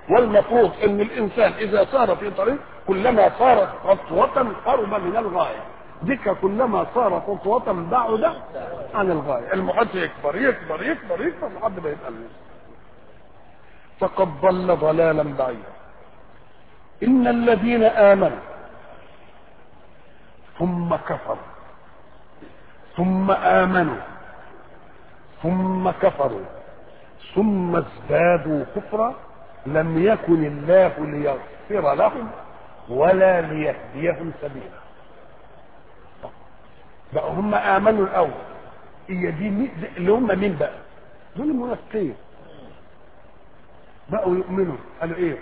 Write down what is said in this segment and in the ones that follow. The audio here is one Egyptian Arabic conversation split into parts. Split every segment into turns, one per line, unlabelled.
والمفروض ان الانسان اذا سار في طريق كلما صارت خطوة قرب من الغاية ذكر كلما صار خطوة بعد عن الغاية المحيط يكبر يكبر يكبر يكبر لحد ما يبقى الناس فقد ضل ضلالا بعيدا ان الذين امنوا ثم كفروا ثم امنوا ثم كفروا ثم ازدادوا كفرا لم يكن الله ليغفر لهم ولا ليهديهم سبيلا بقى هم امنوا الاول هي دي مي- اللي هم مين بقى دول المنافقين بقوا يؤمنوا قالوا ايه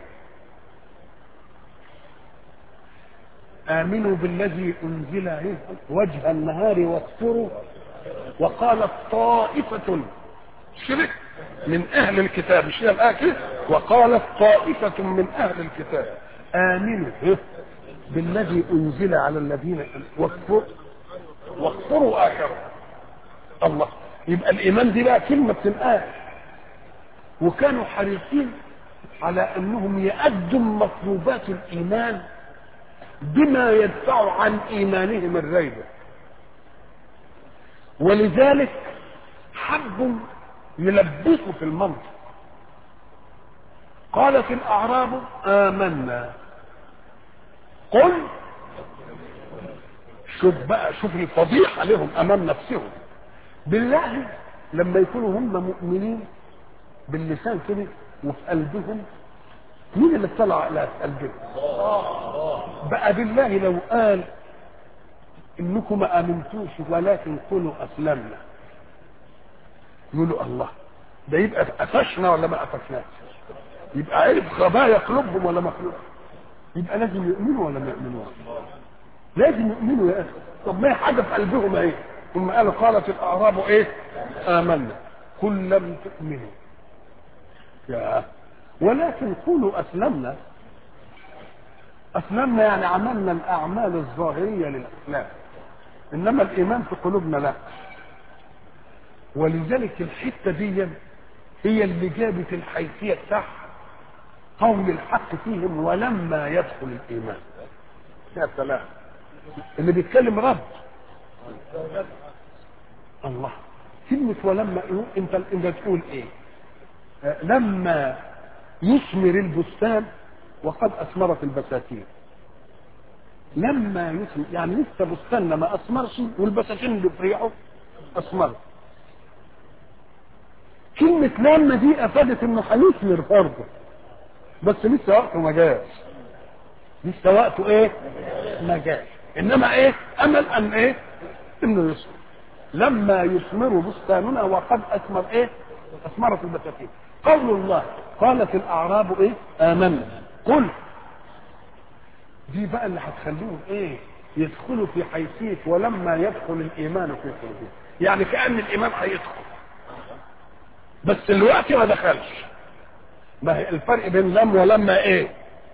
امنوا بالذي انزل إيه؟ وجه النهار واكفروا وقالت طائفة شرك من اهل الكتاب مش هي الآية كده وقالت طائفة من اهل الكتاب امنوا إيه؟ بالذي انزل على الذين واكفروا واكفروا اخره الله يبقى الايمان دي بقى كلمه بتنقال وكانوا حريصين على انهم يأدوا مطلوبات الايمان بما يدفع عن ايمانهم الريبه ولذلك حبوا يلبسوا في المنطق قالت الاعراب امنا قل شوف بقى شوف الفضيحه لهم امام نفسهم بالله لما يكونوا هم مؤمنين باللسان كده وفي قلبهم مين اللي اطلع على قلبهم بقى بالله لو قال انكم ما امنتوش ولكن قولوا اسلمنا يقولوا الله ده يبقى قفشنا ولا ما قفشناش يبقى عرف خبايا قلوبهم ولا مخلوق يبقى لازم يؤمنوا ولا ما يؤمنوش لازم يؤمنوا يا اخي طب ما هي حاجه في قلبهم ايه ثم قالوا قالت الاعراب ايه امنا قل لم تؤمنوا يا ولكن قولوا اسلمنا اسلمنا يعني عملنا الاعمال الظاهريه للاسلام انما الايمان في قلوبنا لا ولذلك الحته دي هي اللي جابت الحيثيه صح قول الحق فيهم ولما يدخل الايمان يا سلام اللي بيتكلم رب الله كلمة ولما إيه؟ انت انت تقول ايه آه، لما يثمر البستان وقد اثمرت البساتين لما يثمر يعني لسه بستاننا ما اثمرش والبساتين اللي في ريحه اثمرت كلمة لما دي افادت انه هيثمر برضه بس لسه وقته ما جاش لسه وقته ايه ما جاش انما ايه امل ان ايه انه يصبر لما يثمر بستاننا وقد اثمر ايه اثمرت البساتين قول الله قالت الاعراب ايه امنا قل دي بقى اللي هتخليهم ايه يدخلوا في حيثيه ولما يدخل الايمان في قلوبهم يعني كان الايمان هيدخل بس الوقت ما دخلش ما هي الفرق بين لم ولما ايه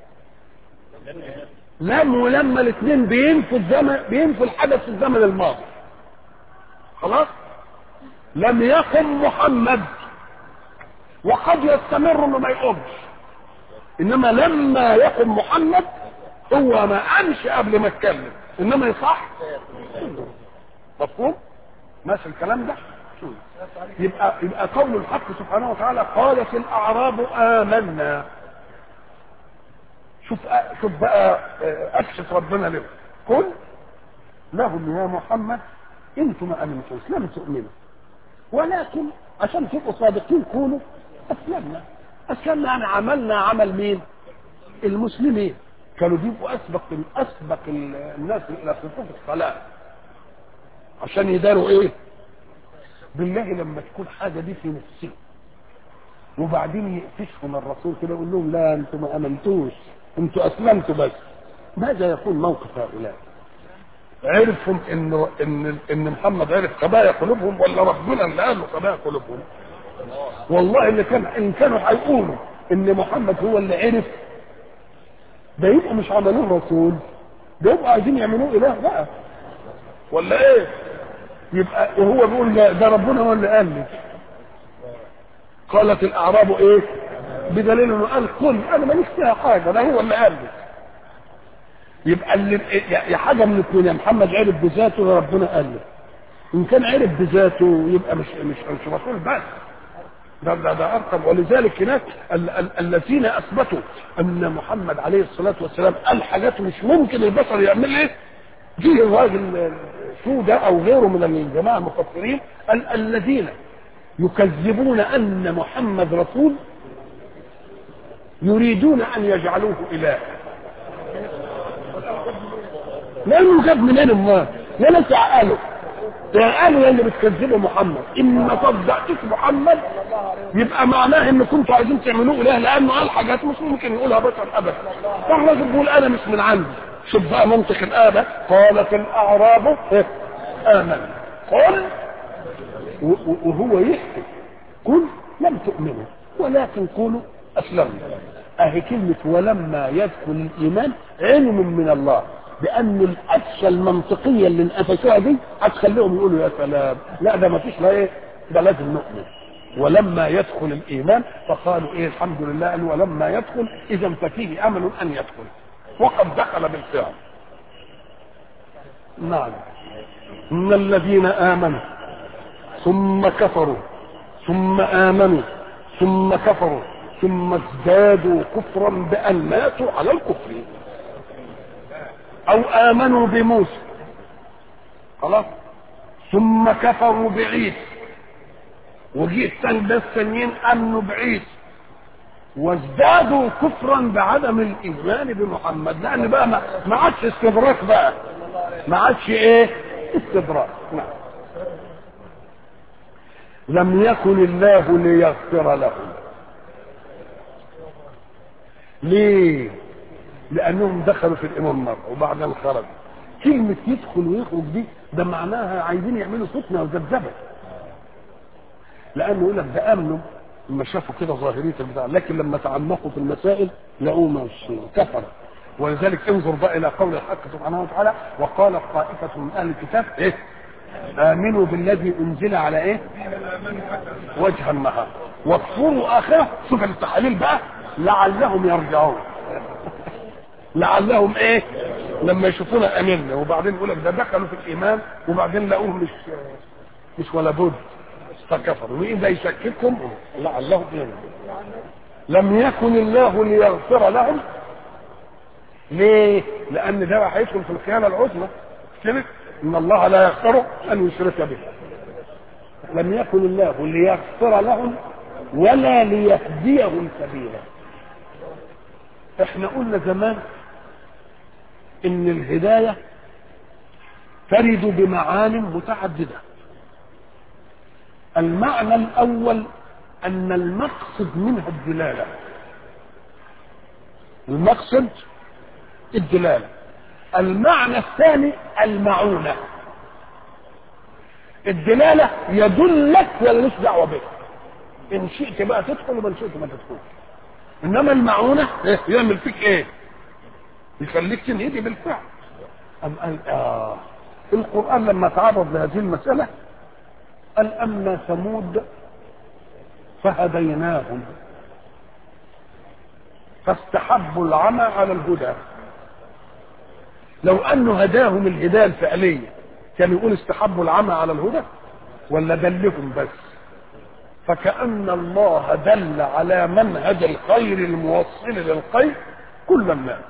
لم ولما الاثنين بينفوا الزمن بينفوا الحدث في الزمن الماضي خلاص لم يقم محمد وقد يستمر انه ما يقومش انما لما يقم محمد هو ما قامش قبل ما اتكلم انما يصح مفهوم ماشي الكلام ده يبقى يبقى قول الحق سبحانه وتعالى قالت الاعراب امنا شوف شوف بقى افشت ربنا له قل لهم يا محمد انتم ما امنتوش لم تؤمنوا ولكن عشان تبقوا صادقين قولوا اسلمنا اسلمنا يعني عملنا عمل مين المسلمين كانوا بيبقوا اسبق اسبق الناس الى صفوف الصلاه عشان يداروا ايه بالله لما تكون حاجه دي في نفسهم وبعدين يقفشهم الرسول كده يقول لهم لا انتم ما امنتوش انتم اسلمتوا بس ماذا يكون موقف هؤلاء عرفوا ان ان ان محمد عرف خبايا قلوبهم ولا ربنا اللي قال له خبايا قلوبهم والله اللي كان ان كانوا هيقولوا ان محمد هو اللي عرف ده يبقوا مش عملوه رسول ده يبقوا عايزين يعملوه اله بقى ولا ايه يبقى وهو بيقول ده, ده ربنا هو اللي قال لي قالت الاعراب ايه بدليل انه قال كل انا ماليش فيها حاجه ده هو اللي قال لي يبقى اللي يا حاجه من الاثنين يا محمد عرف بذاته يا ربنا قال له ان كان عرف بذاته يبقى مش مش مش رسول بس ده ده ده ارقم ولذلك هناك ال- ال- الذين اثبتوا ان محمد عليه الصلاه والسلام قال حاجات مش ممكن البشر يعمل ايه جه الراجل سودة او غيره من الجماعه المفسرين ال- الذين يكذبون ان محمد رسول يريدون ان يجعلوه اله لانه جاب منين امال لا ناس عقله قالوا يا اللي بتكذبوا محمد ان ما صدقتش محمد يبقى معناه ان كنتوا عايزين تعملوه اله لانه قال حاجات مش ممكن يقولها بشر ابدا فالراجل بيقول انا مش من عندي شوف بقى منطق الآبة قالت الأعراب إيه؟ آمن قل و- و- وهو يحكي قل لم تؤمنوا ولكن قولوا أسلمنا أهي كلمة ولما يدخل الإيمان علم من الله بأن الأسى المنطقية اللي انقفشوها دي هتخليهم يقولوا يا سلام لا ده ما فيش لا إيه ده لازم نؤمن ولما يدخل الإيمان فقالوا إيه الحمد لله قالوا ولما يدخل إذا ففيه أمل أن يدخل وقد دخل بالفعل نعم ان الذين امنوا ثم كفروا ثم امنوا ثم كفروا ثم ازدادوا كفرا بان ماتوا على الكفر او امنوا بموسى خلاص ثم كفروا بعيسى وجيت تاني بس الثانيين امنوا بعيسى وازدادوا كفرا بعدم الايمان بمحمد لان بقى ما ما عادش استدراك بقى ما عادش ايه استدراك نعم لم يكن الله ليغفر لهم ليه لانهم دخلوا في الايمان مره وبعدين خرجوا كلمه يدخل ويخرج دي ده معناها عايزين يعملوا فتنه وذبذبه لانه يقول لك ده امنوا لما شافوا كده ظاهريه البتاع لكن لما تعمقوا في المسائل لقوا مش كفر ولذلك انظر بقى الى قول الحق سبحانه وتعالى وقال طائفه من اهل الكتاب ايه امنوا بالذي انزل على ايه وجه النهار واكفروا اخره شوف التحاليل بقى لعلهم يرجعون لعلهم ايه لما يشوفونا امنا وبعدين يقول لك ده دخلوا في الايمان وبعدين لقوه مش مش ولا بد فكفروا واذا يشككهم لعلهم يرجعون لم يكن الله ليغفر لهم ليه؟ لأن ده هيدخل في الخيانة العظمى كده إن الله لا يغفر أن يشرك به لم يكن الله ليغفر لهم ولا ليهديهم سبيلا احنا قلنا زمان ان الهداية ترد بمعان متعددة المعنى الاول ان المقصد منها الدلالة المقصد الدلالة المعنى الثاني المعونة الدلالة يدلك ولا ليش دعوة بك إن شئت بقى تدخل ومن شئت ما تدخلش إنما المعونة إيه؟ يعمل فيك إيه؟ يخليك تنهدي بالفعل أم قال آه القرآن لما تعرض لهذه المسألة قال أما ثمود فهديناهم فاستحبوا العمى على الهدى لو انه هداهم الهدايه الفعليه كان يقول استحبوا العمى على الهدى ولا دلهم بس فكأن الله دل على منهج الخير الموصل للخير كل الناس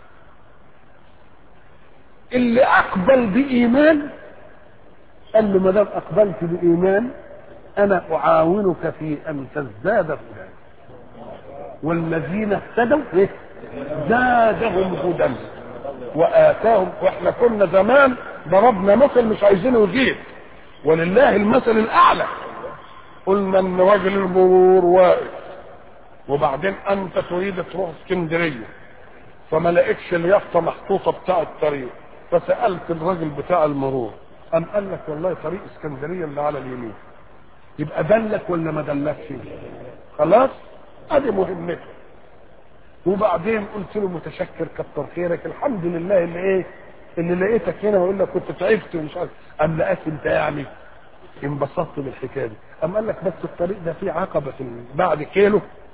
اللي اقبل بايمان قال له ما دام اقبلت بايمان انا اعاونك في ان تزداد هداك والذين اهتدوا إيه؟ زادهم هدى واتاهم واحنا كنا زمان ضربنا مثل مش عايزينه يجيب ولله المثل الاعلى قلنا ان راجل المرور واقف وبعدين انت تريد تروح اسكندريه فما لقيتش اليافطه محطوطه بتاع الطريق فسالت الراجل بتاع المرور قام قال لك والله طريق اسكندريه اللي على اليمين يبقى دلك ولا ما دلكش خلاص ادي مهمته وبعدين قلت له متشكر كتر خيرك الحمد لله اللي ايه اللي لقيتك هنا واقول لك كنت تعبت ومش عارف قام لقاك انت يعني انبسطت بالحكايه دي قام قال لك بس الطريق ده فيه عقبه في بعد كيلو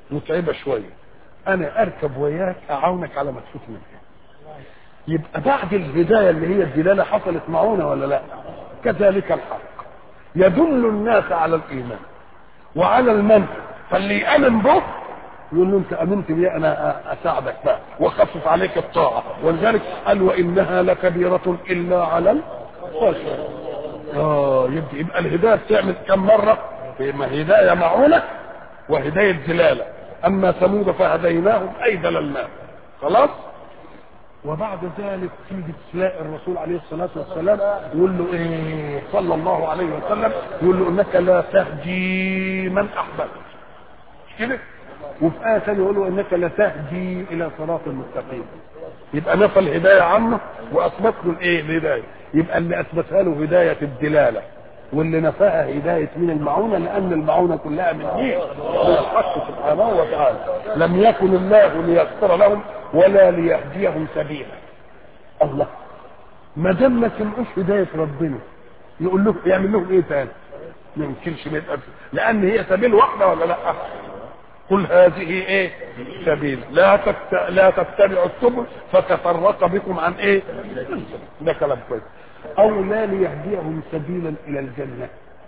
متعبه شويه انا اركب وياك اعاونك على ما تفوت منها يبقى بعد الهدايه اللي هي الدلاله حصلت معونه ولا لا كذلك الحق يدل الناس على الايمان وعلى المنهج فاللي يامن به يقول له انت امنت بي انا اساعدك بقى واخفف عليك الطاعه ولذلك قال وانها لكبيره الا على الخاشعين اه يبقى, يبقى الهدايه بتعمل كم مره ما هدايه معونه وهدايه دلاله اما ثمود فهديناهم اي دللناهم خلاص وبعد ذلك تيجي تلاقي الرسول عليه الصلاه والسلام يقول له ايه صلى الله عليه وسلم يقول له انك لا تهدي من احببت مش كده وفي آية ثانية يقول له إنك لتهدي إلى صراط مستقيم يبقى نفى الهداية عنه وأثبت له الإيه الهداية يبقى اللي أثبتها له هداية الدلالة واللي نفاها هداية من المعونة لأن المعونة كلها من مين؟ من الحق سبحانه وتعالى لم يكن الله ليغفر لهم ولا ليهديهم سبيلا الله ما دام ما سمعوش هداية ربنا يقول له يعمل لهم ايه تاني؟ ما يمكنش ما يبقى لأن هي سبيل واحدة ولا لأ؟ قل هذه ايه سبيل لا تت... لا تتبعوا السبل فتفرق بكم عن ايه ده كلام كويس او لا ليهديهم سبيلا الى الجنه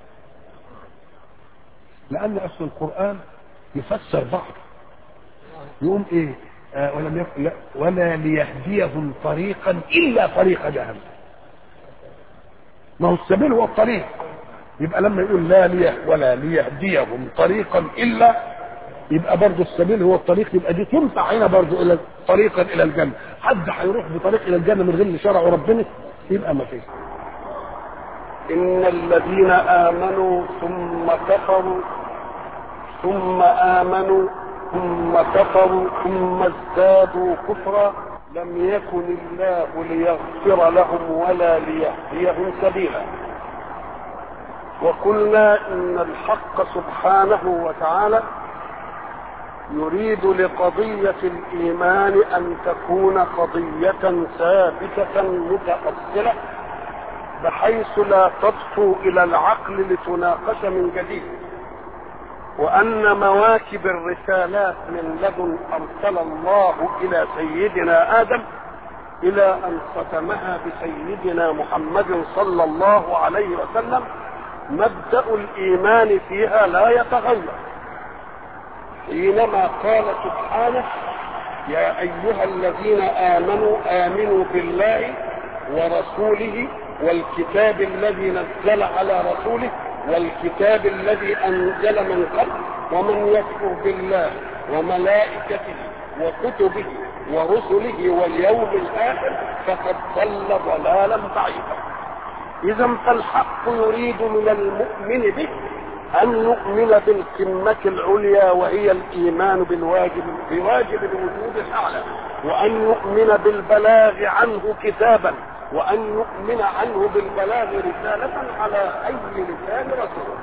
لان اصل القران يفسر بعض يقوم ايه آه ولم يكن لا ولا ليهديهم طريقا الا طريق جهنم ما هو السبيل هو الطريق يبقى لما يقول لا ليه ولا ليهديهم طريقا الا يبقى برضه السبيل هو الطريق يبقى دي تنفع هنا برضه الى طريقا الى الجنه حد هيروح بطريق الى الجنه من غير اللي شرعه ربنا يبقى ما فيش
إن الذين آمنوا ثم كفروا ثم آمنوا ثم كفروا ثم ازدادوا كفرا لم يكن الله ليغفر لهم ولا ليهديهم سبيلا وقلنا إن الحق سبحانه وتعالى يريد لقضية الإيمان أن تكون قضية ثابتة متأصلة بحيث لا تطفو إلى العقل لتناقش من جديد وأن مواكب الرسالات من لدن أرسل الله إلى سيدنا آدم إلى أن ختمها بسيدنا محمد صلى الله عليه وسلم مبدأ الإيمان فيها لا يتغير حينما قال سبحانه يا ايها الذين امنوا امنوا بالله ورسوله والكتاب الذي نزل على رسوله والكتاب الذي انزل من قبل ومن يكفر بالله وملائكته وكتبه ورسله واليوم الاخر فقد ضل ضلالا بعيدا اذا فالحق يريد من المؤمن به أن نؤمن بالقمة العليا وهي الإيمان بالواجب بواجب الوجود الأعلى وأن نؤمن بالبلاغ عنه كتابا وأن نؤمن عنه بالبلاغ رسالة على أي لسان رسول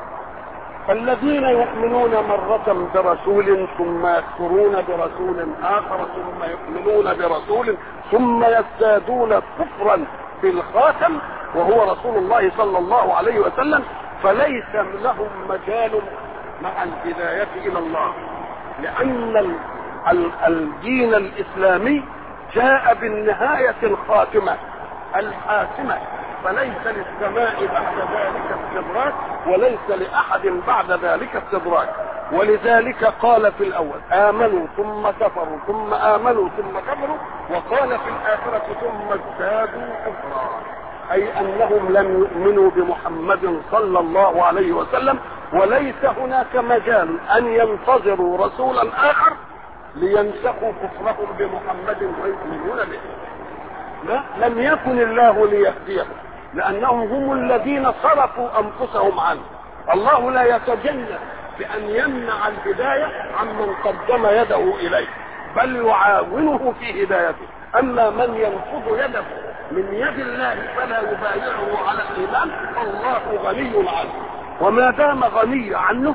فالذين يؤمنون مرة برسول ثم يكفرون برسول آخر ثم يؤمنون برسول ثم يزدادون كفرا بالخاتم وهو رسول الله صلى الله عليه وسلم فليس لهم مجال مع الهداية إلى الله لأن الدين الإسلامي جاء بالنهاية الخاتمة الحاسمة فليس للسماء بعد ذلك استدراك وليس لأحد بعد ذلك استدراك ولذلك قال في الأول آمنوا ثم كفروا ثم آمنوا ثم كفروا وقال في الآخرة ثم ازدادوا كفرا أي أنهم لم يؤمنوا بمحمد صلى الله عليه وسلم وليس هناك مجال أن ينتظروا رسولا آخر لينسخوا كفرهم بمحمد ويؤمنون به لا لم يكن الله ليهديهم لأنهم هم الذين صرفوا أنفسهم عنه الله لا يتجنب بأن يمنع الهداية عمن قدم يده إليه بل يعاونه في هدايته أما من ينفض يده من يد الله فلا يبايعه على الايمان فالله غني عنه وما دام غني عنه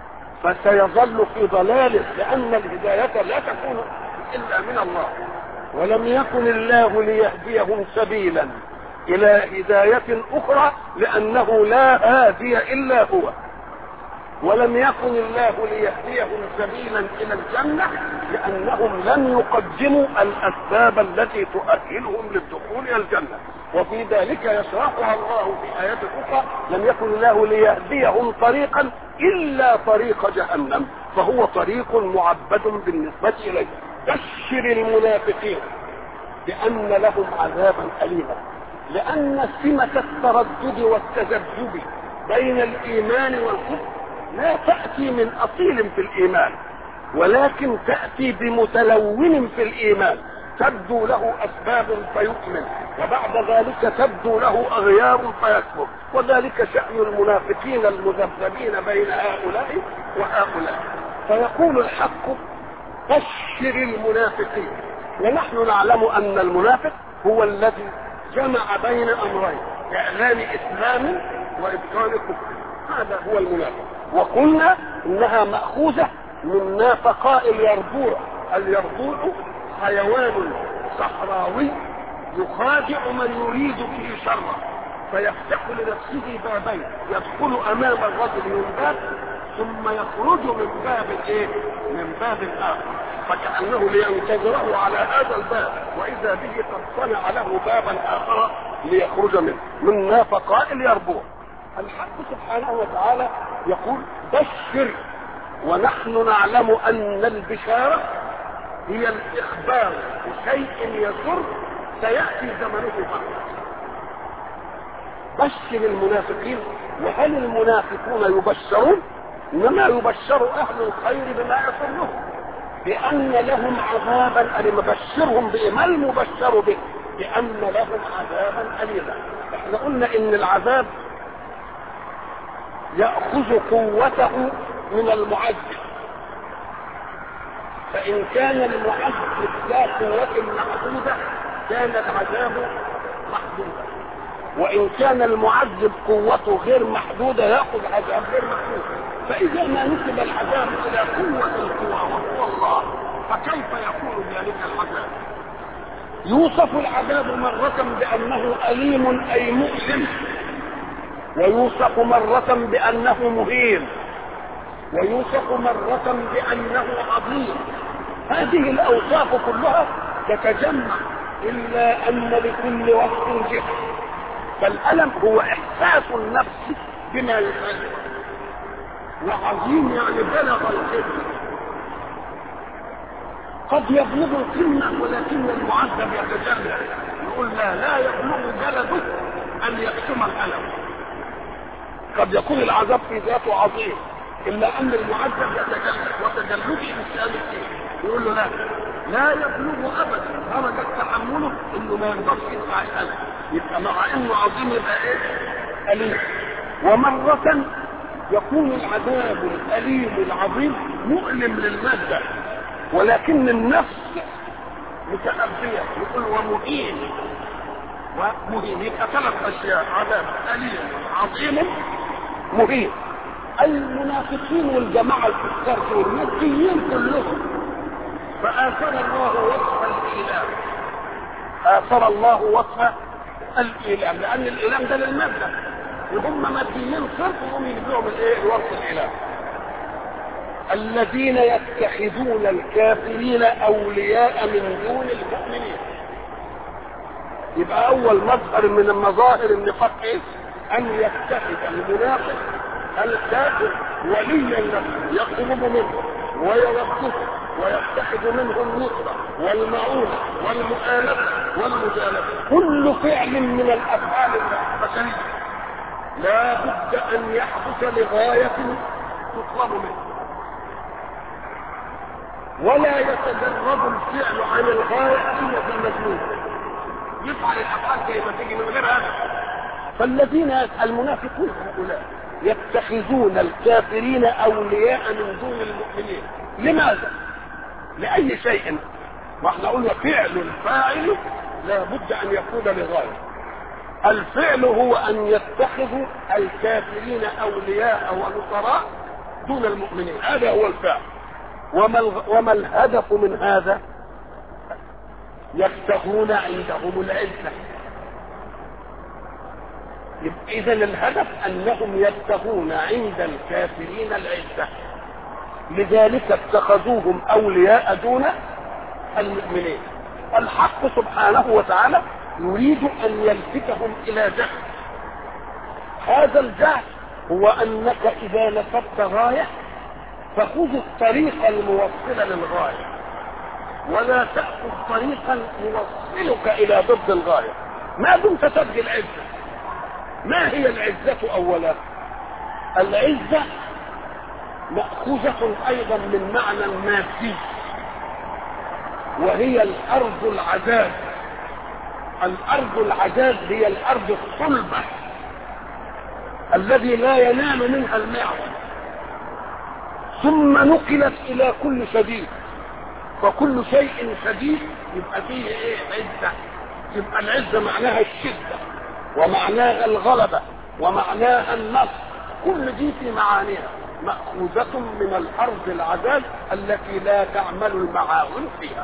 فسيظل في ضلاله لان الهدايه لا تكون الا من الله ولم يكن الله ليهديهم سبيلا الى هدايه اخرى لانه لا هادي الا هو ولم يكن الله ليهديهم سبيلا الى الجنه لانهم لم يقدموا الاسباب التي تؤهلهم للدخول الى الجنه وفي ذلك يشرحها الله في ايات اخرى لم يكن الله ليهديهم طريقا الا طريق جهنم فهو طريق معبد بالنسبه اليه بشر المنافقين بان لهم عذابا اليما لان سمه التردد والتذبذب بين الايمان والكفر لا تأتي من أصيل في الإيمان ولكن تأتي بمتلون في الإيمان تبدو له أسباب فيؤمن وبعد ذلك تبدو له أغيار فيكفر وذلك شأن المنافقين المذبذبين بين هؤلاء وهؤلاء فيقول الحق بشر المنافقين ونحن نعلم أن المنافق هو الذي جمع بين أمرين إعلان إسلام وإبطال كفر هذا هو المنافق وقلنا انها ماخوذه من نافقاء اليربوع اليربوع حيوان صحراوي يخادع من يريد به شرا فيفتح لنفسه بابين يدخل امام الرجل من باب ثم يخرج من باب ايه من باب اخر فكانه لينتظره على هذا الباب واذا به قد صنع له بابا اخر ليخرج منه من نافقاء اليربوع الحق سبحانه وتعالى يقول بشر ونحن نعلم ان البشاره هي الاخبار بشيء يسر سياتي زمنه بعد بشر المنافقين وهل المنافقون يبشرون انما يبشر اهل الخير بما يسرهم بان لهم عذابا اليما بشرهم بايه ما المبشر به بان لهم عذابا اليما احنا قلنا ان العذاب يأخذ قوته من المعذب فإن كان المعذب لا قوة محدودة كان العذاب محدودا وإن كان المعذب قوته غير محدودة يأخذ عذاب غير محدود فإذا ما نسب العذاب إلى قوة القوى وهو الله فكيف يكون ذلك العذاب؟ يوصف العذاب مرة بأنه أليم أي مؤلم ويوصف مرة بأنه مهين ويوصف مرة بأنه عظيم هذه الأوصاف كلها تتجمع إلا أن لكل وصف جهة فالألم هو إحساس النفس بما يخالف وعظيم يعني بلغ القمة قد يبلغ القمة ولكن المعذب يتجلى يقول لا لا يبلغ جلده أن يقسم الألم قد يكون العذاب في ذاته عظيم الا ان المعذب يتجلد وتجلده مسألة ايه؟ يقول له لا لا يبلغ ابدا درجة تحمله انه ما يقدرش يدفع الالم يبقى مع انه عظيم يبقى ايه؟ اليم ومرة يكون العذاب الاليم العظيم مؤلم للمادة ولكن النفس متأبية يقول ومهين ومهين يبقى ثلاث اشياء عذاب اليم عظيم مهين المنافقين والجماعة الكفار دول ماديين كلهم فآثر الله وصف الإيلام آثر الله وصف الإيلام لأن الإيلام ده للمادة وهم ماديين صرف وهم يجيبوا الايه وصف الإيلام الذين يتخذون الكافرين أولياء من دون المؤمنين يبقى أول مظهر من مظاهر النفاق إيه؟ أن يتخذ المنافق الكافر وليا له يطلب منه ويوقفه ويتخذ منه النصرة والمعونة والمؤالفة والمجالسة كل فعل من الأفعال البشرية لا بد أن يحدث لغاية تطلب منه ولا يتجرد الفعل عن الغاية إلا في المجنون يفعل الأفعال زي ما تيجي من غير هذا فالذين المنافقون هؤلاء يتخذون الكافرين اولياء من دون المؤمنين لماذا لاي شيء واحنا قلنا فعل الفاعل لا بد ان يكون لغايه الفعل هو ان يتخذوا الكافرين اولياء ونصراء دون المؤمنين هذا هو الفعل وما, وما الهدف من هذا يبتغون عندهم العزه يبقى اذا الهدف انهم يبتغون عند الكافرين العزه لذلك اتخذوهم اولياء دون المؤمنين الحق سبحانه وتعالى يريد ان يلفتهم الى جهل هذا الجهل هو انك اذا نصبت غايه فخذ الطريق الموصل للغايه ولا تاخذ طريقا يوصلك الى ضد الغايه ما دمت تبغي العزه ما هي العزه اولا العزه ماخوذه ايضا من معنى مادي وهي الارض العذاب الارض العذاب هي الارض الصلبه الذي لا ينام منها المعول ثم نقلت الى كل شديد فكل شيء شديد يبقى فيه ايه عزه يبقى العزه معناها الشده ومعناها الغلبه ومعناها النصر كل دي في معانيها مأخوذة من الأرض العذاب التي لا تعمل المعاون فيها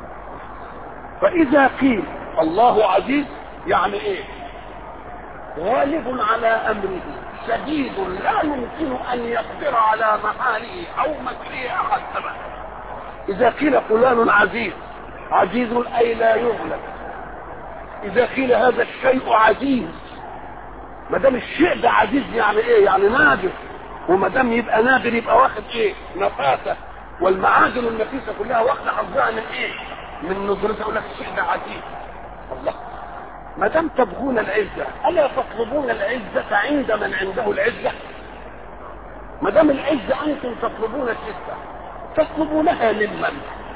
فإذا قيل الله عزيز يعني إيه غالب على أمره شديد لا يمكن أن يقدر على محاله أو مكره أحد أبدا إذا قيل فلان عزيز عزيز أي لا يغلب إذا قيل هذا الشيء عزيز ما دام الشيء ده عزيز يعني إيه؟ يعني نادر وما دام يبقى نادر يبقى واخد إيه؟ نفاسة والمعادن النفيسة كلها واخدة حظها من إيه؟ من نظرتها يقول لك الشيء ده عزيز الله ما دام تبغون العزة ألا تطلبون العزة عند من عنده العزة؟ ما دام العزة أنتم تطلبون العزة تطلبونها ممن؟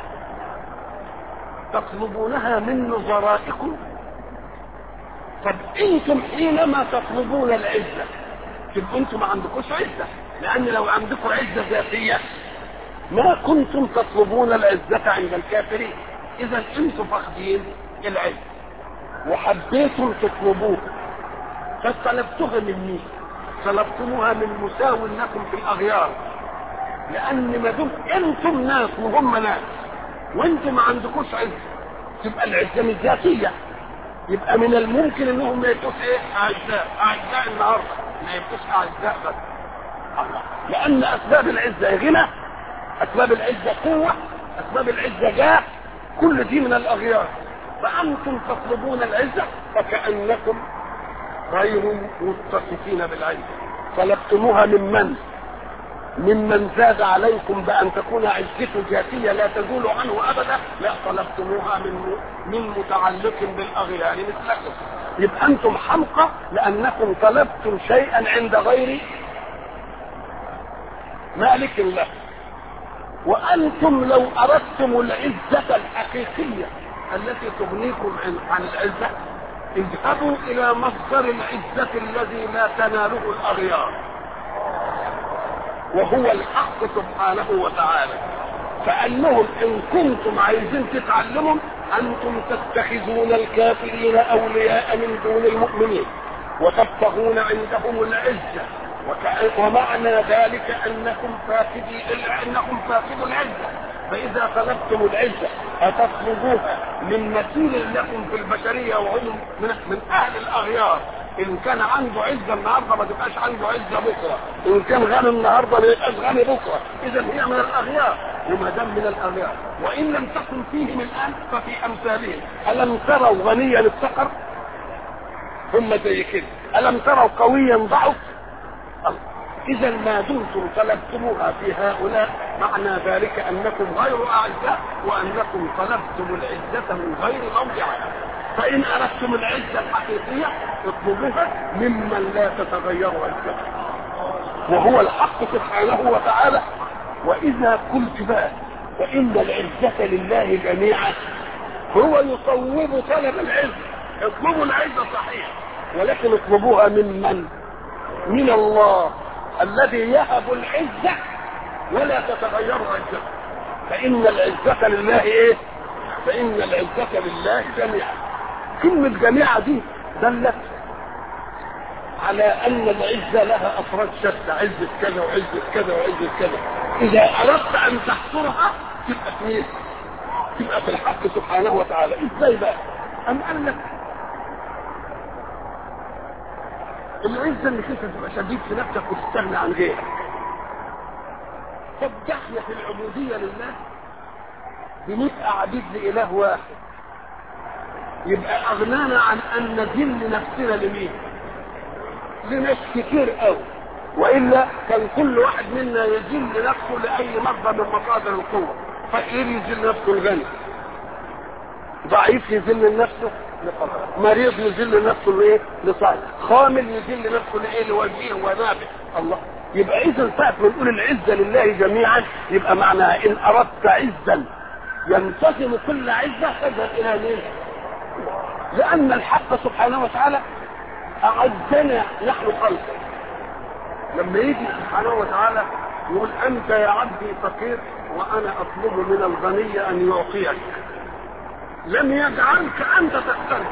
تطلبونها من نظرائكم طب انتم حينما تطلبون العزه تبقوا انتم ما عندكوش عزه لان لو عندكم عزه ذاتيه ما كنتم تطلبون العزه عند الكافرين اذا انتم فاقدين العزه وحبيتم تطلبوها فطلبتوها من مين؟ طلبتموها من مساو لكم في الاغيار لان ما دمت انتم ناس وهم ناس وانتم ما عندكوش عزه تبقى العزه مش ذاتيه يبقى من الممكن انهم ما يبقوش ايه اعزاء اعزاء النهارده ما يبقوش اعزاء بس الله لان اسباب العزه غنى اسباب العزه قوه اسباب العزه جاه كل دي من الاغيار فانتم تطلبون العزه فكانكم غير متصفين بالعزه طلبتموها ممن ممن زاد عليكم بأن تكون عزته ذاتية لا تزول عنه أبدا لا طلبتموها من من متعلق بالأغيار مثلكم يبقى أنتم حمقى لأنكم طلبتم شيئا عند غير مالك له وأنتم لو أردتم العزة الحقيقية التي تغنيكم عن, عن العزة اذهبوا إلى مصدر العزة الذي لا تناله الأغيار وهو الحق سبحانه وتعالى فأنهم إن كنتم عايزين تتعلموا أنتم تتخذون الكافرين أولياء من دون المؤمنين وتبتغون عندهم العزة وكأن ومعنى ذلك أنكم فاقدي أنكم فاقدوا العزة فإذا طلبتم العزة أتطلبوها من مثيل لكم في البشرية وهم من, من أهل الأغيار ان كان عنده عزه النهارده ما تبقاش عنده عزه بكره ان كان غني النهارده ما يبقاش غني بكره اذا هي من الاغيار وما دام من الاغيار وان لم تكن فيهم الان ففي امثالهم الم تروا غنيا افتقر هم زي كده الم تروا قويا ضعف اذا ما دمتم طلبتموها في هؤلاء معنى ذلك انكم غير اعزاء وانكم طلبتم العزه من غير موضعها فإن أردتم العزة الحقيقية اطلبوها ممن لا تتغير عزته وهو الحق سبحانه وتعالى وإذا قلت بقى فإن العزة لله جميعا هو يصوب طلب العزة اطلبوا العزة صحيح ولكن اطلبوها ممن من الله الذي يهب العزة ولا تتغير عزته فإن العزة لله إيه؟ فإن العزة لله جميعا كلمة جميعة دي دلت على أن العزة لها أفراد شتى عزة كذا وعزة كذا وعزة كذا إذا أردت أن تحصرها تبقى في إيه؟ تبقى في الحق سبحانه وتعالى إزاي بقى؟ أم قال لك
العزة انك انت تبقى شديد في نفسك وتستغنى عن غيرك طب احنا في العبودية لله بنبقى عبيد لإله واحد يبقى أغنانا عن أن نذل نفسنا لمين؟ لناس كتير قوي وإلا كان كل واحد منا يذل نفسه لأي مصدر من مصادر القوة فقير يذل نفسه الغني ضعيف يذل نفسه مريض يذل نفسه لايه؟ لصالح خامل يذل نفسه لايه؟ لوجيه ونابه الله يبقى اذا ساعه ما نقول العزه لله جميعا يبقى معناها ان اردت عزا ينتظم كل عزه فاذهب الى مين؟ لان الحق سبحانه وتعالى اعزنا نحن خلقه لما يجي سبحانه وتعالى يقول انت يا عبدي فقير وانا اطلب من الغني ان يعطيك لم يجعلك انت تختلف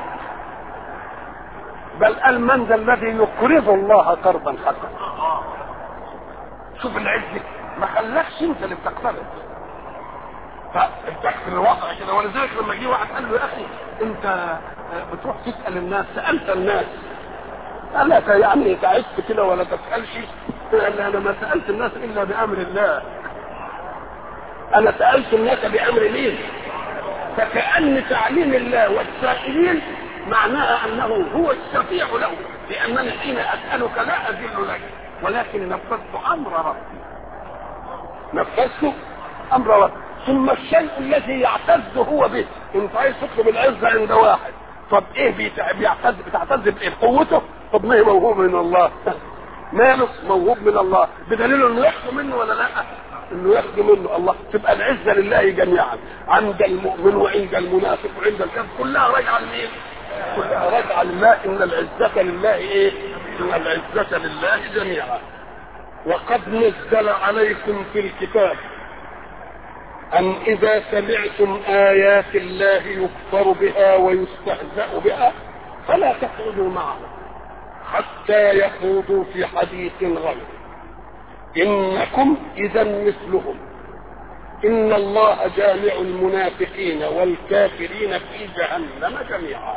بل قال من ذا الذي يقرض الله قرضا حسنا شوف العز ما خلاكش انت اللي بتقترض فالتكس الوضع كده ولذلك لما جه واحد قال له يا اخي انت بتروح تسال الناس سالت الناس قال لك يعني تعبت كده ولا تسالش قال انا ما سالت الناس الا بامر الله انا سالت الناس بامر مين فكأن تعليم الله والسائلين معناها أنه هو الشفيع له لأنني حين أسألك لا أذل لك ولكن نفذت أمر ربي نفذت أمر ربي ثم الشيء الذي يعتز هو به انت عايز تطلب العزة عند واحد طب ايه بيعتز بتعتز بايه بقوته طب ما هي موهوب من الله ماله موهوب من الله بدليل انه يخلو منه ولا لا انه ياخذ منه الله تبقى العزه لله جميعا عند المؤمن وعند المنافق وعند الكافر كلها راجعه لمين؟ كلها راجعه لله ان العزه لله ايه؟ ان العزه لله جميعا وقد نزل عليكم في الكتاب أن إذا سمعتم آيات الله يكفر بها ويستهزأ بها فلا تقعدوا معهم حتى يخوضوا في حديث غيره إنكم إذا مثلهم إن الله جامع المنافقين والكافرين في جهنم جميعا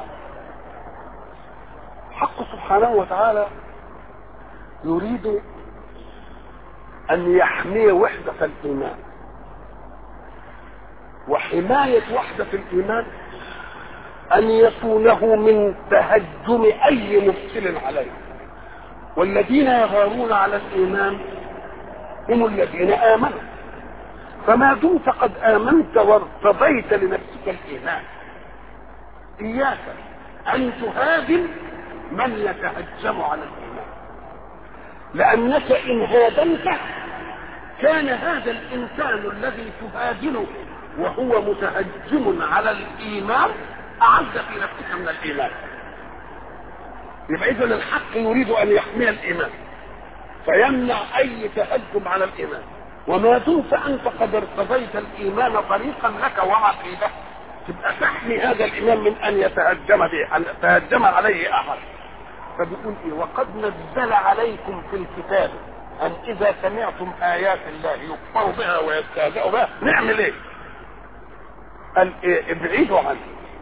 حق سبحانه وتعالى يريد أن يحمي وحدة الإيمان وحماية وحدة الإيمان أن يكونه من تهجم أي مفصل عليه والذين يغارون على الإيمان هم الذين آمنوا فما دمت قد آمنت وارتضيت لنفسك الإيمان إياك أن تهاجم من يتهجم على الإيمان لأنك إن هاجمت كان هذا الإنسان الذي تهاجمه وهو متهجم على الإيمان أعز في نفسك من الإيمان يبقى إذا الحق يريد أن يحمي الإيمان فيمنع اي تهجم على الايمان وما دمت انت قد ارتضيت الايمان طريقا لك وعقيده تبقى تحمي هذا الايمان من ان يتهجم به ان يتهجم عليه احد فبيقول ايه وقد نزل عليكم في الكتاب ان اذا سمعتم ايات الله يكفر بها ويستهزأ بها نعمل ايه قال إيه ابعدوا عنه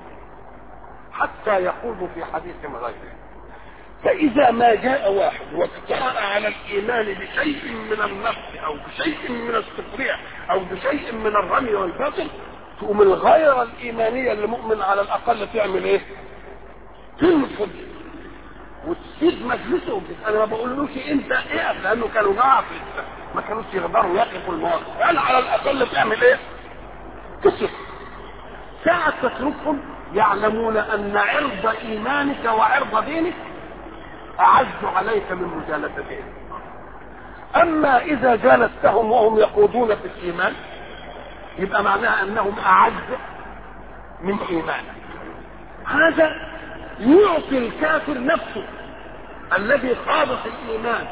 حتى يخوضوا في حديث غيره فإذا ما جاء واحد واقترأ على الإيمان بشيء من النفس أو بشيء من السخرية أو بشيء من الرمي والباطل تقوم الغيرة الإيمانية المؤمن على الأقل تعمل إيه؟ تنفض وتسيب مجلسه أنا ما بقولوش أنت إيه لأنه كانوا ضعف ما كانوش يقدروا يقفوا المواقف أنا على الأقل تعمل إيه؟ تسكت ساعة تتركهم يعلمون أن عرض إيمانك وعرض دينك أعز عليك من مجالستهم أما إذا جالستهم وهم يخوضون في الإيمان يبقى معناها أنهم أعز من إيمانك هذا يعطي الكافر نفسه الذي خاض في الإيمان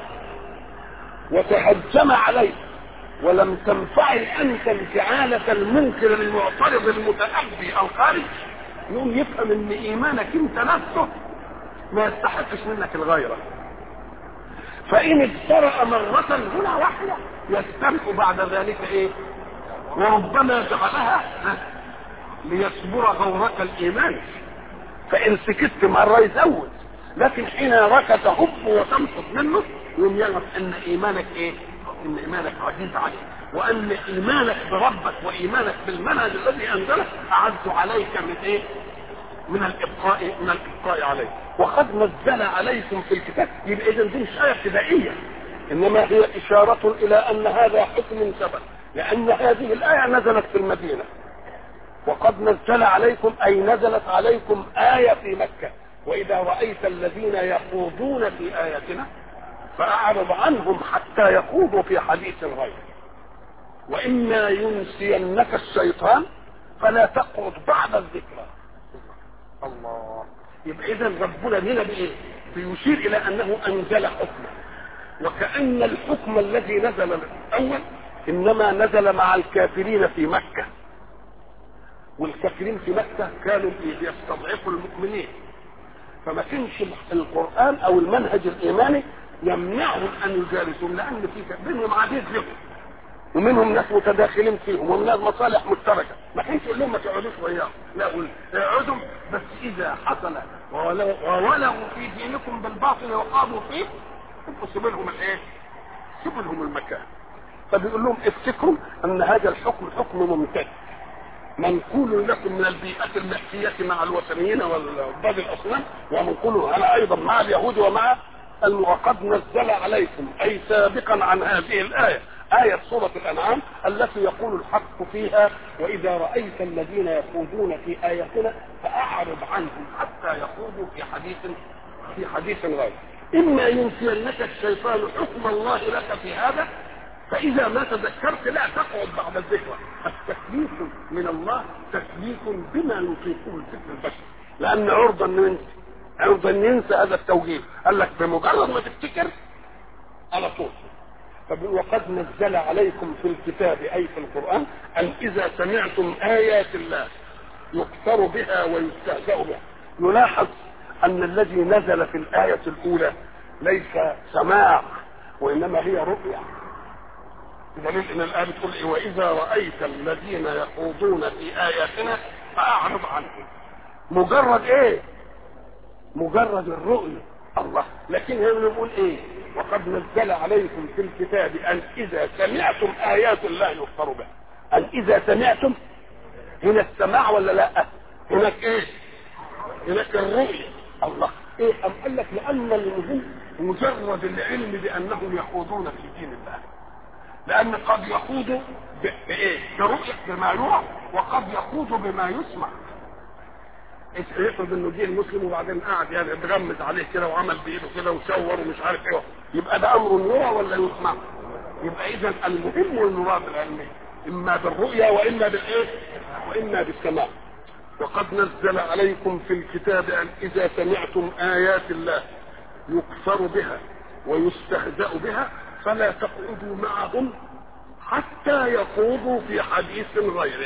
وتهجم عليه ولم تنفعل أنت انفعالة المنكر المعترض المتأبي الخارج يوم يفهم ان ايمانك انت نفسه ما يستحقش منك الغيرة فإن اجترأ مرة هنا واحدة يستمع بعد ذلك إيه؟ وربما جعلها ليصبر غورك الإيمان فإن سكت مرة يزود لكن حين يراك تهب وتنفض منه يوم يعرف ان ايمانك ايه ان ايمانك عزيز عليه وان ايمانك بربك وايمانك بالمنهج الذي انزله اعز عليك من ايه من الابقاء من الابقاء عليه وقد نزل عليكم في الكتاب يبقى اذا دي مش ايه ابتدائيه انما هي اشاره الى ان هذا حكم ثبت لان هذه الايه نزلت في المدينه وقد نزل عليكم اي نزلت عليكم ايه في مكه واذا رايت الذين يخوضون في اياتنا فاعرض عنهم حتى يخوضوا في حديث غيره واما ينسينك الشيطان فلا تقعد بعد الذكرى الله يبقى اذا ربنا هنا بايه بيشير الى انه انزل حكما وكان الحكم الذي نزل الاول انما نزل مع الكافرين في مكه والكافرين في مكه كانوا يستضعفوا المؤمنين فما كانش القران او المنهج الايماني يمنعهم ان يجالسهم لان في بينهم عديد لهم ومنهم ناس متداخلين فيهم ومن ناس مصالح مشتركه ما كانش يقول لهم ما تقعدوش وياهم لا قول اقعدوا بس اذا حصل وولغوا في دينكم بالباطل وقاموا فيه يبقوا سيبوا لهم الايه؟ سيبوا لهم المكان فبيقول لهم افتكروا ان هذا الحكم حكم ممتد منقول لكم من البيئة المحكية مع الوثنيين والعباد الأصنام ومنقول أنا أيضا مع اليهود ومع وقد نزل عليكم أي سابقا عن هذه الآية آية سورة الأنعام التي يقول الحق فيها وإذا رأيت الذين يخوضون في آياتنا فأعرض عنهم حتى يخوضوا في حديث في حديث غير إما ينسينك الشيطان حكم الله لك في هذا فإذا ما تذكرت لا تقعد بعد الذكرى التكليف من الله تكليف بما يطيقه الفكر البشري لأن عرضا ننسى عرضا ينسى هذا التوجيه قال لك بمجرد ما تفتكر على طول وقد نزل عليكم في الكتاب أي في القرآن أن إذا سمعتم آيات الله يكفر بها ويستهزأ بها يلاحظ أن الذي نزل في الآية الأولى ليس سماع وإنما هي رؤيا دليل ان الايه بتقول ايه واذا رايت الذين يخوضون في اياتنا فاعرض عنهم مجرد ايه مجرد الرؤيه الله لكن هنا بنقول ايه وقد نزل عليكم في الكتاب ان اذا سمعتم ايات الله يكفر بها ان اذا سمعتم هنا السماع ولا لا هناك ايه هناك الرؤيه الله ايه ام قال لك لان المهم مجرد العلم بانهم يخوضون في دين الله لان قد يخوض بايه برؤية بما يرى وقد يخوض بما يسمع يفرض انه جه المسلم وبعدين قعد يعني اتغمز عليه كده وعمل بايده كده وشور ومش عارف ايه يبقى ده امر يرى ولا يسمع يبقى اذا المهم المراد العلمي اما بالرؤيا واما بالايه واما بالسماع وقد نزل عليكم في الكتاب ان اذا سمعتم ايات الله يكفر بها ويستهزأ بها فلا تقعدوا معهم حتى يخوضوا في حديث غيره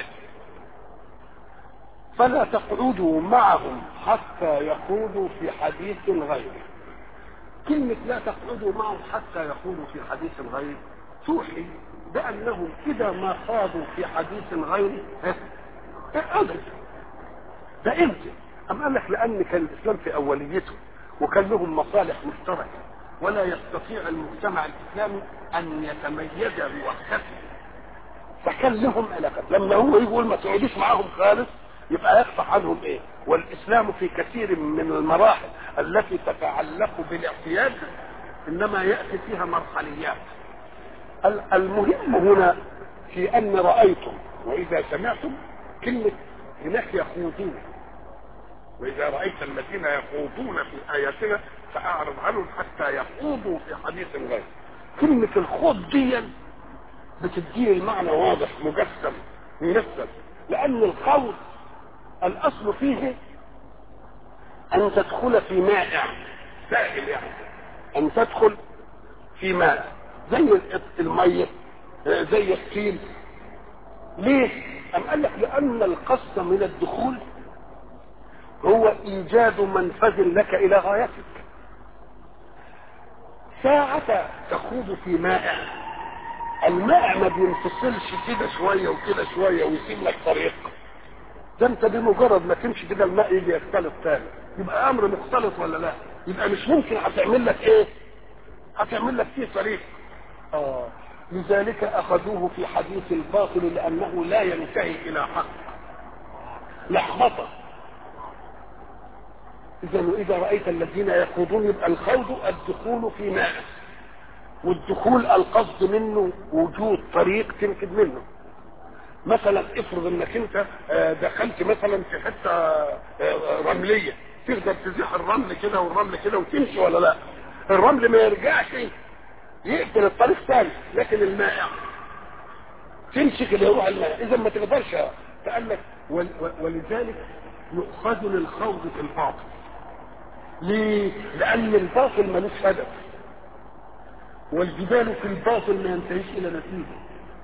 فلا تقعدوا معهم حتى يخوضوا في حديث غيره كلمة لا تقعدوا معهم حتى يخوضوا في حديث غيره توحي بأنهم إذا ما خاضوا في حديث غيره اقعدوا ده امتى؟ أم قال لك لأن كان الإسلام في أوليته وكان لهم مصالح مشتركة ولا يستطيع المجتمع الاسلامي ان يتميز بوحدته فكان لهم علاقات لما هو يقول ما تقعدوش معاهم خالص يبقى يقطع عنهم ايه والاسلام في كثير من المراحل التي تتعلق بالاعتياد انما ياتي فيها مرحليات المهم هنا في ان رايتم واذا سمعتم كلمه هناك يخوضون واذا رايت الذين يخوضون في اياتنا فاعرض عنهم حتى يخوضوا في حديث غير كلمة الخوض دي بتديه المعنى واضح مجسم منفذ لأن الخوض الأصل فيه أن تدخل في مائع سائل يعني أن تدخل في ماء زي المية زي الطين ليه؟ أم قال لك لأن القصد من الدخول هو إيجاد منفذ لك إلى غايتك ساعة تخوض في مائع الماء ما بينفصلش كده شوية وكده شوية ويسيب لك طريق ده انت بمجرد ما تمشي كده الماء يجي يختلط تاني يبقى امر مختلط ولا لا يبقى مش ممكن هتعمل لك ايه هتعمل لك فيه طريق اه لذلك اخذوه في حديث الباطل لانه لا ينتهي الى حق لخبطه اذا واذا رايت الذين يخوضون يبقى الخوض الدخول في ماء والدخول القصد منه وجود طريق تنفذ منه مثلا افرض انك انت آه، دخلت مثلا في حته آه، رمليه تقدر تزيح الرمل كده والرمل كده وتمشي ولا لا الرمل ما يرجعش يقفل الطريق ثاني لكن المائع تمشي كده يروح الماء اذا ما تقدرش فقال لك ول- ول- ولذلك يؤخذ للخوض في الباطل ليه؟ لأن الباطل ملوش هدف والجدال في الباطل ما ينتهيش إلى نتيجة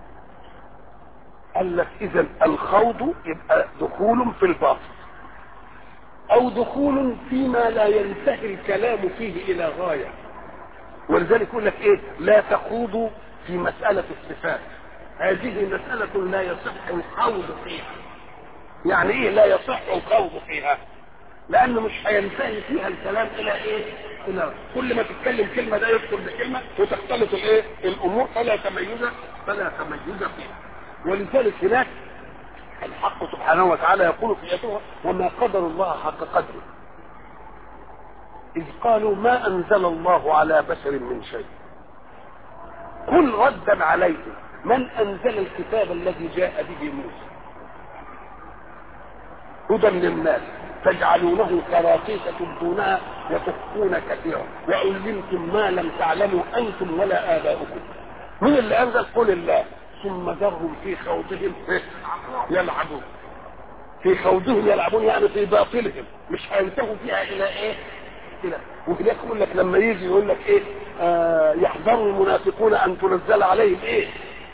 قال لك إذا الخوض يبقى دخول في الباطل أو دخول فيما لا ينتهي الكلام فيه إلى غاية ولذلك يقول لك إيه لا تخوضوا في مسألة الصفات هذه مسألة لا يصح الخوض فيها يعني ايه لا يصح الخوض فيها لانه مش هينتهي فيها الكلام الى ايه الى كل ما تتكلم كلمه ده يدخل بكلمه وتختلط الايه الامور فلا تميز فلا تميز فيها ولذلك هناك الحق سبحانه وتعالى يقول في ايته وما قدر الله حق قدره اذ قالوا ما انزل الله على بشر من شيء قل ردا عليه من انزل الكتاب الذي جاء به موسى هدى للناس تجعلونه كراطيس تبدونها وتخفون كثيرا وعلمتم ما لم تعلموا انتم ولا اباؤكم من اللي انزل قل الله ثم ذرهم في خوضهم يلعبون في خوضهم يلعبون يعني في باطلهم مش هينتهوا فيها الى ايه الى وهناك يقول لك لما يجي يقول لك ايه آه يحذر المنافقون ان تنزل عليهم ايه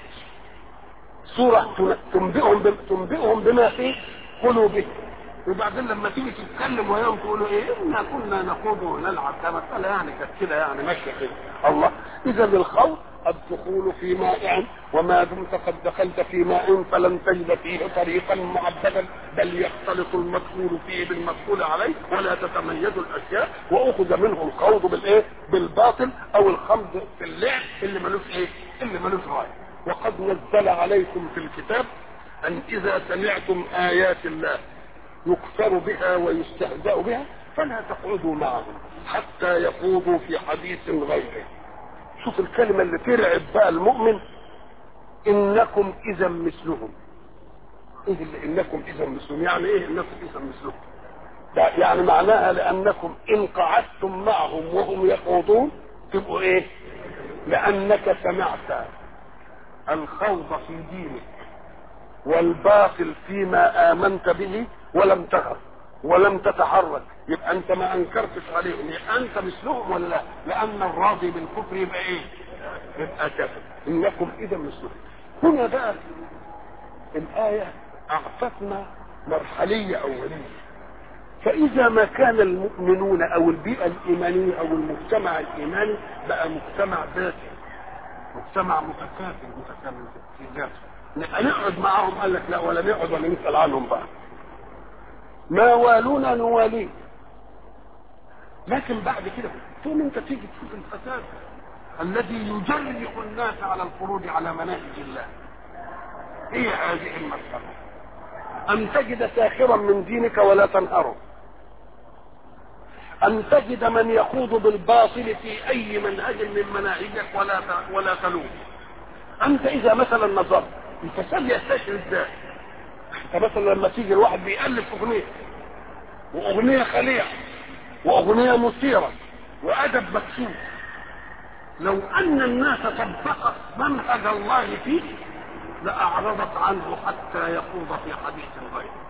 سورة تنبئهم بم- تنبئهم بما في قلوبهم وبعدين لما تيجي تتكلم ويوم تقولوا ايه انا كنا نخوض ونلعب ده مسألة يعني كانت كده يعني ماشية كده الله اذا الخوض الدخول في مائع وما دمت قد دخلت في ماء فلن تجد فيه طريقا معبدا بل يختلط المدخول فيه بالمدخول عليه ولا تتميز الاشياء واخذ منه الخوض بالايه بالباطل او الخمد في اللعب اللي ملوش ايه اللي ملوش غايه وقد نزل عليكم في الكتاب ان اذا سمعتم ايات الله يكفر بها ويستهزأ بها فلا تقعدوا معهم حتى يخوضوا في حديث غيره شوف الكلمة اللي ترعب بقى المؤمن انكم اذا مثلهم ايه اللي انكم اذا مثلهم يعني ايه انكم اذا مثلهم ده يعني معناها لانكم ان قعدتم معهم وهم يخوضون تبقوا ايه لانك سمعت الخوض في دينك والباطل فيما امنت به ولم تغر ولم تتحرك يبقى انت ما انكرتش عليهم يبقى انت مثلهم ولا لا لان الراضي بالكفر يبقى ايه يبقى كافر انكم اذا مثلهم هنا بقى الايه اعطتنا مرحليه اوليه فاذا ما كان المؤمنون او البيئه الايمانيه او المجتمع الايماني بقى مجتمع ذاتي مجتمع متكافئ متكامل في ذاته نبقى نقعد معاهم قال لك لا ولا نقعد ولا نسال عنهم بقى ما والونا نواليه لكن بعد كده ثم انت تيجي تشوف الفساد الذي يجرئ الناس على الخروج على مناهج الله هي هذه المسألة أن تجد ساخرا من دينك ولا تنهره أن تجد من يخوض بالباطل في أي منهج من مناهجك ولا ت- ولا تلوم أنت إذا مثلا نظرت الفساد يستشعر ازاي؟ أنت مثلا لما تيجي الواحد بيألف أغنية وأغنية خليعة وأغنية مثيرة وأدب مكسوف لو أن الناس طبقت منهج الله فيه لأعرضت عنه حتى يخوض في حديث غيره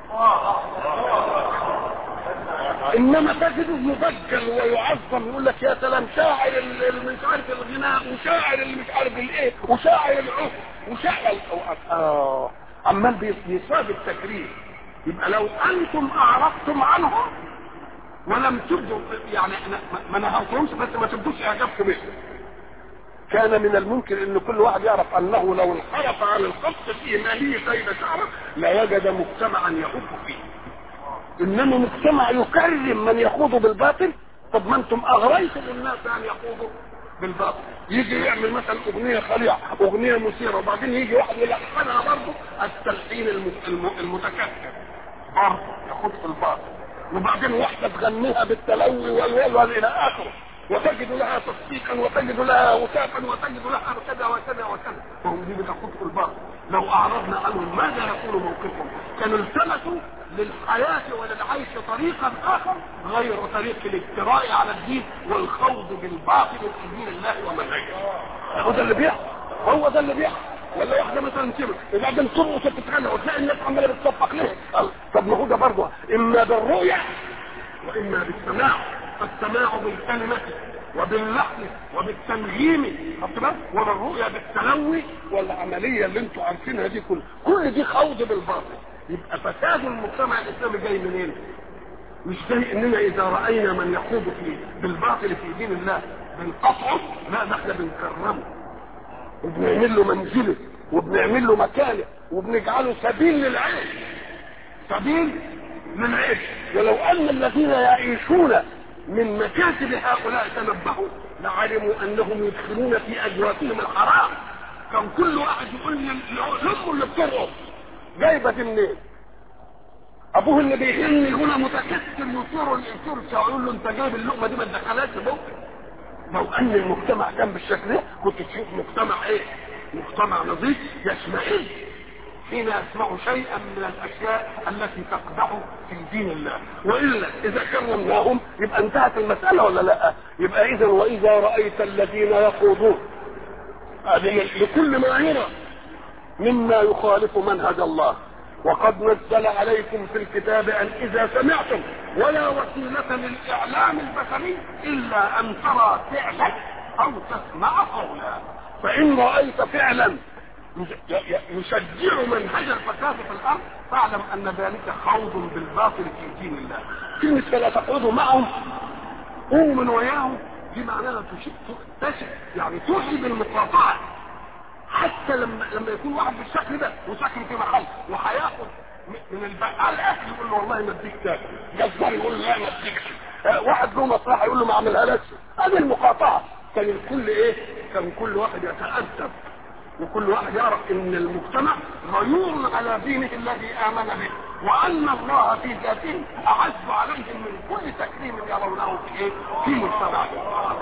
انما تجده يبجل ويعظم يقول لك يا سلام شاعر ال- اللي مش عارف الغناء وشاعر اللي مش عارف الايه وشاعر العف وشاعر اه عمال بي- بيصاب التكريم يبقى لو انتم اعرضتم عنهم ولم تبدوا يعني أنا- ما نهرتهمش بس ما تبدوش اعجابكم بهم كان من الممكن ان كل واحد يعرف انه لو انحرف عن الخط في ماليه كيد شعره لوجد مجتمعا يخوض فيه انما مجتمع يكرم من يخوض بالباطل طب ما انتم اغريتم الناس ان يخوضوا بالباطل يجي يعمل مثلا اغنيه خليعه اغنيه مثيره وبعدين يجي واحد يلحنها برضه التلحين الم- الم- المتكثر برضه يخوض في الباطل وبعدين واحده تغنيها بالتلوي والوال الى اخره وتجد لها تصفيقا وتجد لها وثاقا وتجد لها كذا وكذا وكذا وهم دي بتخوض في الباطل لو اعرضنا عنهم ماذا يكون موقفهم كانوا التمسوا للحياة وللعيش طريقا آخر غير طريق الاجتراء على الدين والخوض بالباطل في دين الله ومنهجه هو ده اللي بيحصل هو ده اللي بيحصل ولا واحدة مثلا تبقى وبعدين ترقص وتتخانق وتلاقي الناس عمالة بتصفق ليه قال، طب ما هو ده برضه إما بالرؤية وإما بالسماع فالسماع بالكلمة وباللحن وبالتنغيم خدت بالك وبالرؤية بالتلوي والعملية اللي انتوا عارفينها دي كل كل دي خوض بالباطل يبقى فساد المجتمع الاسلامي جاي منين؟ مش زي اننا اذا راينا من يخوض في بالباطل في دين الله بنقطعه لا ده احنا بنكرمه وبنعمل له منزله وبنعمل له مكانه وبنجعله سبيل للعيش سبيل للعيش ولو ان الذين يعيشون من مكاسب هؤلاء تنبهوا لعلموا انهم يدخلون في اجوافهم الحرام كان كل واحد يقول لي لامه اللي بترقص جايبه دي منين؟ ابوه اللي بيغني هنا متكسر يصور يصور يقول له انت جايب اللقمه دي ما تدخلهاش بقك لو ان المجتمع كان بالشكل ده كنت تشوف مجتمع ايه؟ مجتمع نظيف يشمئز حين يسمع شيئا من الاشياء التي تقدح في دين الله والا اذا كرمناهم يبقى انتهت المساله ولا لا؟ يبقى اذا واذا رايت الذين يخوضون هذه لكل ما يرى مما يخالف منهج الله وقد نزل عليكم في الكتاب ان اذا سمعتم ولا وسيله للاعلام البشري الا ان ترى فعلا او تسمع قولا فان رايت فعلا يشجع منهج الفساد في الارض فاعلم ان ذلك خوض بالباطل في دين الله كلمه فلا تقعدوا معهم قوموا من وياهم دي معناها تشد يعني توحي بالمقاطعه حتى لما لما يكون واحد بالشكل ده وساكن في محل وهياخد من البقال اكل يقول له والله ما اديك تاكل جزار يقول له لا ما اديكش آه، واحد له مصلحه يقول له ما اعملها لكش هذه المقاطعه كان الكل ايه؟ كان كل واحد يتادب وكل واحد يعرف ان المجتمع غيور على دينه الذي امن به وان الله في ذاته اعز عليهم من كل تكريم يرونه في ايه؟ في مجتمعهم.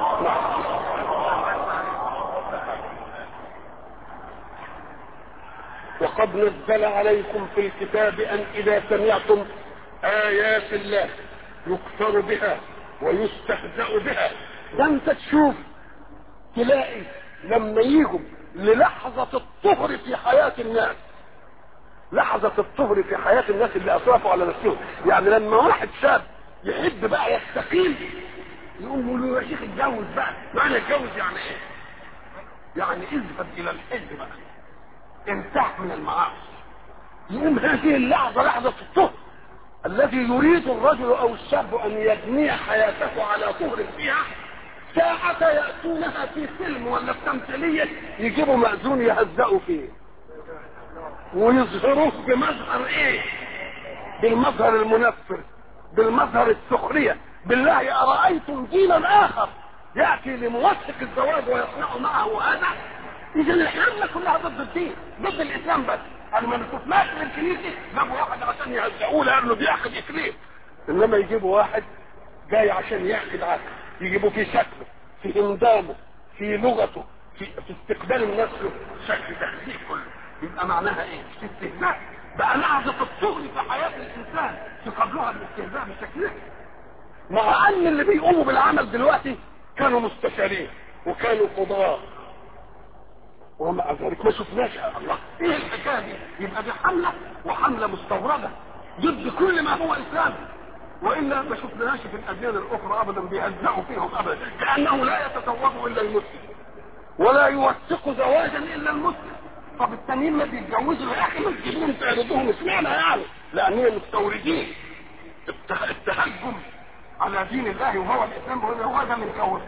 وقد نزل عليكم في الكتاب ان اذا سمعتم ايات الله يكفر بها ويستهزأ بها ده انت تشوف تلاقي لما يجوا للحظة الطهر في حياة الناس لحظة الطهر في حياة الناس اللي أسرفوا على نفسهم يعني لما واحد شاب يحب بقى يستقيم يقوم يقول له يا شيخ اتجوز بقى معنى اتجوز يعني ايه؟ يعني اذهب الى الحج بقى انتهى من المعاصي يقوم هذه اللحظة لحظة الطهر الذي يريد الرجل او الشاب ان يبني حياته على طهر فيها ساعة يأتونها في فيلم ولا في تمثيلية يجيبوا مأذون يهزقوا فيه ويظهروه بمظهر ايه بالمظهر المنفر بالمظهر السخرية بالله أرأيتم دينا آخر يأتي لموثق الزواج ويصنع معه هذا إذا الحملة كلها ضد الدين ضد الإسلام بس أنا ما شفناش في الكنيسة جابوا واحد عشان يهزقوه لأنه بيعقد إكليل إنما يجيبوا واحد جاي عشان يعقد عقد يجيبوا في شكله في إندامه في لغته في, في استقبال الناس له شكل تخزيق كله يبقى معناها ايه؟ استهزاء بقى لحظة الطغل في حياة الإنسان تقابلها الاستهزاء بشكل مع أن اللي بيقوموا بالعمل دلوقتي كانوا مستشارين وكانوا قضاة ومع ذلك ما شفناش الله ايه الحكايه دي؟ يبقى دي حمله وحمله مستورده ضد كل ما هو اسلامي والا ما شفناهاش في الاديان الاخرى ابدا بيهزقوا فيهم ابدا كانه لا يتزوج الا المسلم ولا يوثق زواجا الا المسلم طب التانيين ما بيتجوزوا يا اخي ما تجيبوهم تعرضوهم اشمعنى يعني؟ لانهم مستوردين الته- التهجم على دين الله وهو الاسلام بيقول هو ده من كون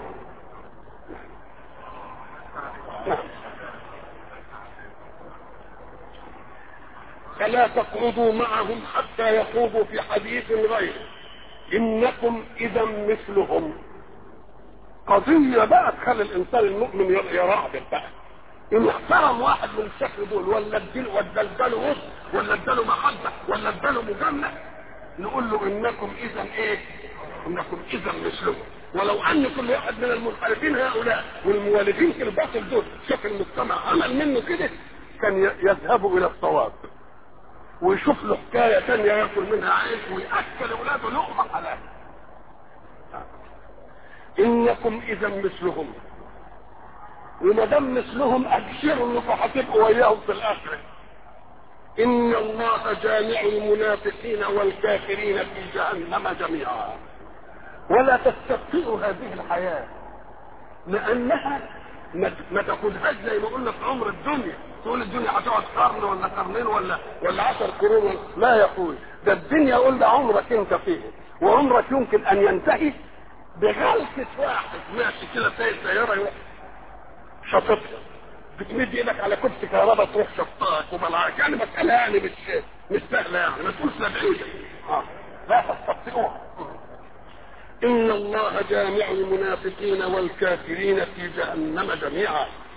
فلا تقعدوا معهم حتى يخوضوا في حديث غيره انكم اذا مثلهم
قضيه بقى تخلي الانسان المؤمن يرعبك بقى ان احترم واحد من الشكل دول ولا اديله ولا اداله وسط ولا اداله محبه ولا اداله مجامله نقول له انكم اذا ايه؟ انكم اذا مثلهم ولو ان كل واحد من المنحرفين هؤلاء والموالدين في الباطل دول شاف المجتمع عمل منه كده كان يذهب الى الصواب ويشوف له حكايه ثانيه ياكل منها عيش وياكل اولاده لقمه حلال انكم اذا مثلهم وما دام مثلهم ابشروا انكم هتبقوا وياهم في الاخره ان الله جامع المنافقين والكافرين في جهنم جميعا ولا تستبطئوا هذه الحياه لانها ما تاخدهاش زي ما قلنا في عمر الدنيا تقول الدنيا هتقعد قرن ولا قرنين ولا ولا 10 قرون لا يقول ده الدنيا يقول ده عمرك انت فيه وعمرك يمكن ان ينتهي بغلطة واحد ماشي كده سايق سيارة يروح شاططها بتمد ايدك على كرسي كهرباء تروح شطاك وبلعك يعني مسألة يعني مش مش سهلة يعني ما تقولش بعيدة آه. لا تستطيعوها إن الله جامع المنافقين والكافرين في جهنم جميعا